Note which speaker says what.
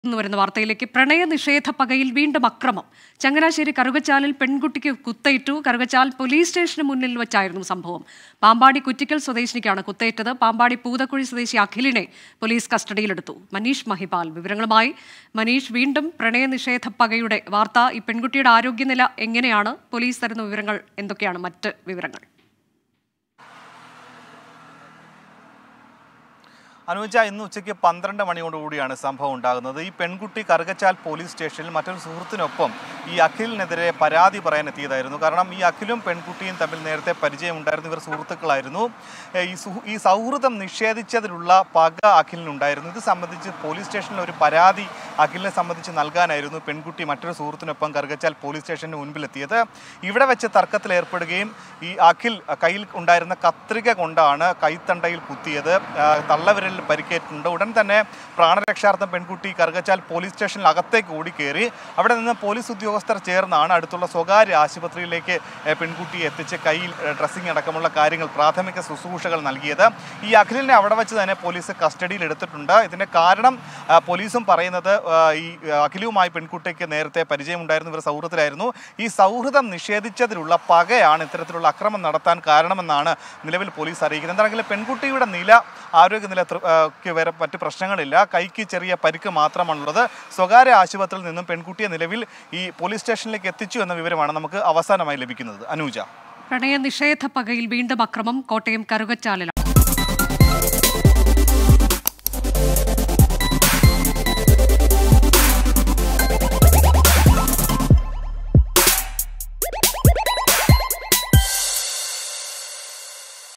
Speaker 1: എന്ന് വരുന്ന വാർത്തയിലേക്ക് പ്രണയ നിഷേധ പകയിൽ വീണ്ടും അക്രമം ചങ്ങനാശ്ശേരി കറുകച്ചാലിൽ പെൺകുട്ടിക്ക് കുത്തേറ്റു കറുകച്ചാൽ പോലീസ് സ്റ്റേഷന് മുന്നിൽ വെച്ചായിരുന്നു സംഭവം പാമ്പാടി കുറ്റിക്കൽ സ്വദേശിനിക്കാണ് കുത്തേറ്റത് പാമ്പാടി പൂതക്കുഴി സ്വദേശി അഖിലിനെ പോലീസ് കസ്റ്റഡിയിലെടുത്തു മനീഷ് മഹിപാൽ വിവരങ്ങളുമായി മനീഷ് വീണ്ടും പ്രണയ നിഷേധ പകയുടെ വാർത്ത ഈ പെൺകുട്ടിയുടെ ആരോഗ്യനില എങ്ങനെയാണ് പോലീസ് തരുന്ന വിവരങ്ങൾ എന്തൊക്കെയാണ് മറ്റ് വിവരങ്ങൾ
Speaker 2: അനുജ ഇന്ന് ഉച്ചയ്ക്ക് പന്ത്രണ്ട് മണിയോടുകൂടിയാണ് സംഭവം ഉണ്ടാകുന്നത് ഈ പെൺകുട്ടി കറുകച്ചാൽ പോലീസ് സ്റ്റേഷനിൽ മറ്റൊരു സുഹൃത്തിനൊപ്പം ഈ അഖിലിനെതിരെ പരാതി പറയാൻ എത്തിയതായിരുന്നു കാരണം ഈ അഖിലും പെൺകുട്ടിയും തമ്മിൽ നേരത്തെ പരിചയമുണ്ടായിരുന്നു ഇവർ സുഹൃത്തുക്കളായിരുന്നു ഏ, ഈ സുഹൃ ഈ സൗഹൃദം നിഷേധിച്ചതിലുള്ള പക അഖിലിനുണ്ടായിരുന്നു ഇത് സംബന്ധിച്ച് പോലീസ് സ്റ്റേഷനിൽ ഒരു പരാതി അഖിലിനെ സംബന്ധിച്ച് നൽകാനായിരുന്നു പെൺകുട്ടി മറ്റൊരു സുഹൃത്തിനൊപ്പം കറുകച്ചാൽ പോലീസ് സ്റ്റേഷന് മുൻപിലെത്തിയത് ഇവിടെ വെച്ച് തർക്കത്തിൽ ഏർപ്പെടുകയും ഈ അഖിൽ കയ്യിൽ ഉണ്ടായിരുന്ന കത്രിക കൊണ്ടാണ് കൈത്തണ്ടയിൽ കുത്തിയത് ആ, തള്ളവിരലിൽ പരിക്കേറ്റിട്ടുണ്ട് ഉടൻ തന്നെ പ്രാണരക്ഷാർത്ഥം പെൺകുട്ടി കറുകച്ചാൽ പോലീസ് സ്റ്റേഷനിൽ അകത്തേക്ക് ഓടിക്കേറി അവിടെ നിന്ന് പോലീസ് ഉദ്യോഗസ്ഥർ ചേർന്നാണ് അടുത്തുള്ള സ്വകാര്യ ആശുപത്രിയിലേക്ക് ഏ, പെൺകുട്ടിയെ എത്തിച്ച് കയ്യിൽ ഏ, ഡ്രസ്സിംഗ് അടക്കമുള്ള കാര്യങ്ങൾ പ്രാഥമിക ശുശ്രൂഷകൾ നൽകിയത് ഈ അഖിലിനെ അവിടെ വെച്ച് തന്നെ പോലീസ് കസ്റ്റഡിയിൽ എടുത്തിട്ടുണ്ട് ഇതിന്റെ കാരണം ആ, പോലീസും പറയുന്നത് ആ, ഈ അഖിലുമായി പെൺകുട്ടിക്ക് നേരത്തെ പരിചയമുണ്ടായിരുന്നു ഇവർ സൗഹൃദത്തിലായിരുന്നു ഈ സൗഹൃദം നിഷേധിച്ചതിലുള്ള പകയാണ് ഇത്തരത്തിലുള്ള അക്രമം നടത്താൻ കാരണമെന്നാണ് നിലവിൽ പോലീസ് അറിയിക്കുന്നത് എന്താണെങ്കിലും പെൺകുട്ടിയുടെ നില ആരോഗ്യനില തൃ- ആ, ക്ക് വരെ മറ്റ് പ്രശ്നങ്ങളില്ല കൈക്ക് ചെറിയ പരിക്ക് മാത്രമാണുള്ളത് സ്വകാര്യ ആശുപത്രിയിൽ നിന്നും പെൺകുട്ടിയെ നിലവിൽ ഈ പോലീസ് സ്റ്റേഷനിലേക്ക് എത്തിച്ചു എന്ന വിവരമാണ് നമുക്ക് അവസാനമായി ലഭിക്കുന്നത് അനൂജ
Speaker 1: പ്രണയ നിഷേധ പകയിൽ വീണ്ടും അക്രമം കോട്ടയം കറുകച്ചാലിൽ